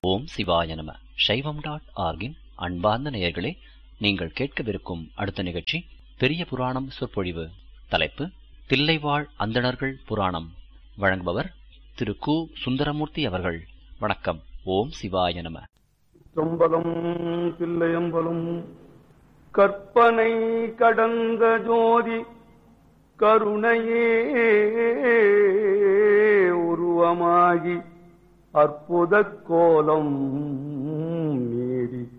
ஓம் சிவாய நம சைவம் டாட் ஆர்கின் அன்பார்ந்த நேயர்களே நீங்கள் கேட்கவிருக்கும் அடுத்த நிகழ்ச்சி பெரிய புராணம் சொற்பொழிவு தலைப்பு தில்லைவாழ் அந்தணர்கள் புராணம் வழங்குபவர் திரு கு சுந்தரமூர்த்தி அவர்கள் வணக்கம் ஓம் சிவாய நம தொம்பலம் தில்லையம்பலம் கற்பனை கடந்த ஜோதி கருணையே உருவமாகி அற்புத கோலம் நீடி